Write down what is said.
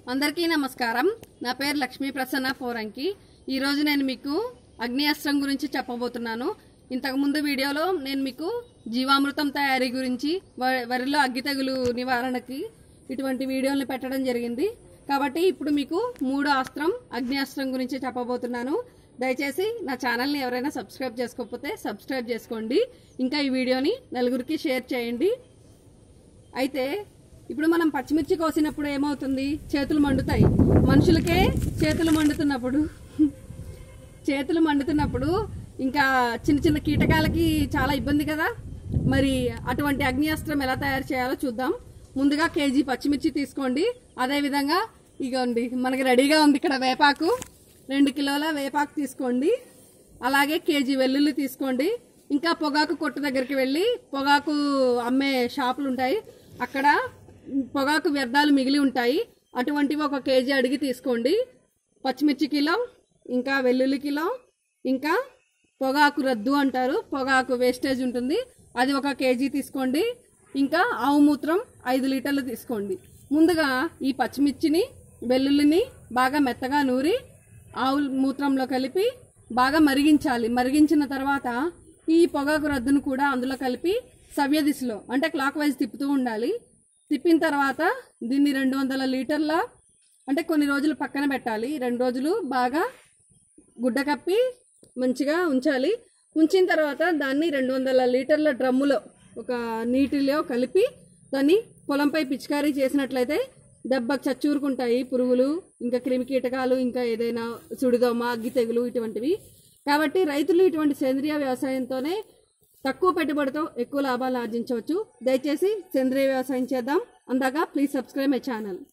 అందరికీ నమస్కారం నా పేరు లక్ష్మీ ప్రసన్న పోరంకి ఈరోజు నేను మీకు అగ్ని అస్త్రం గురించి చెప్పబోతున్నాను ఇంతకుముందు వీడియోలో నేను మీకు జీవామృతం తయారీ గురించి వ- వరిలో అగ్గి తెగులు నివారణకి ఇటువంటి వీడియోలను పెట్టడం జరిగింది కాబట్టి ఇప్పుడు మీకు మూడో అస్త్రం అగ్ని అస్త్రం గురించి చెప్పబోతున్నాను దయచేసి నా ఛానల్ని ఎవరైనా సబ్స్క్రైబ్ చేసుకోకపోతే సబ్స్క్రైబ్ చేసుకోండి ఇంకా ఈ వీడియోని నలుగురికి షేర్ చేయండి అయితే ఇప్పుడు మనం పచ్చిమిర్చి కోసినప్పుడు ఏమవుతుంది చేతులు మండుతాయి మనుషులకే చేతులు మండుతున్నప్పుడు చేతులు మండుతున్నప్పుడు ఇంకా చిన్న చిన్న కీటకాలకి చాలా ఇబ్బంది కదా మరి అటువంటి అగ్నియాస్త్రం ఎలా తయారు చేయాలో చూద్దాం ముందుగా కేజీ పచ్చిమిర్చి తీసుకోండి అదే విధంగా ఇగోండి మనకి రెడీగా ఉంది ఇక్కడ వేపాకు రెండు కిలోల వేపాకు తీసుకోండి అలాగే కేజీ వెల్లుల్లి తీసుకోండి ఇంకా పొగాకు కొట్టు దగ్గరికి వెళ్ళి పొగాకు అమ్మే షాపులు ఉంటాయి అక్కడ పొగాకు వ్యర్థాలు మిగిలి ఉంటాయి అటువంటివి ఒక కేజీ అడిగి తీసుకోండి పచ్చిమిర్చి కిలో ఇంకా వెల్లుల్లి కిలో ఇంకా పొగాకు రద్దు అంటారు పొగాకు వేస్టేజ్ ఉంటుంది అది ఒక కేజీ తీసుకోండి ఇంకా ఆవు మూత్రం ఐదు లీటర్లు తీసుకోండి ముందుగా ఈ పచ్చిమిర్చిని వెల్లుల్లిని బాగా మెత్తగా నూరి ఆవు మూత్రంలో కలిపి బాగా మరిగించాలి మరిగించిన తర్వాత ఈ పొగాకు రద్దును కూడా అందులో కలిపి సవ్య దిశలో అంటే క్లాక్ వైజ్ తిప్పుతూ ఉండాలి తిప్పిన తర్వాత దీన్ని రెండు వందల లీటర్ల అంటే కొన్ని రోజులు పక్కన పెట్టాలి రెండు రోజులు బాగా గుడ్డ కప్పి మంచిగా ఉంచాలి ఉంచిన తర్వాత దాన్ని రెండు వందల లీటర్ల డ్రమ్ములో ఒక నీటిలో కలిపి దాన్ని పొలంపై పిచికారీ చేసినట్లయితే దెబ్బకు చచ్చూరుకుంటాయి పురుగులు ఇంకా క్రిమి కీటకాలు ఇంకా ఏదైనా సుడిదోమ అగ్గి తెగులు ఇటువంటివి కాబట్టి రైతులు ఇటువంటి సేంద్రియ వ్యవసాయంతోనే తక్కువ పెట్టుబడితో ఎక్కువ లాభాలు ఆర్జించవచ్చు దయచేసి సేంద్రియ వ్యవసాయం చేద్దాం అందాక ప్లీజ్ సబ్స్క్రైబ్ మై ఛానల్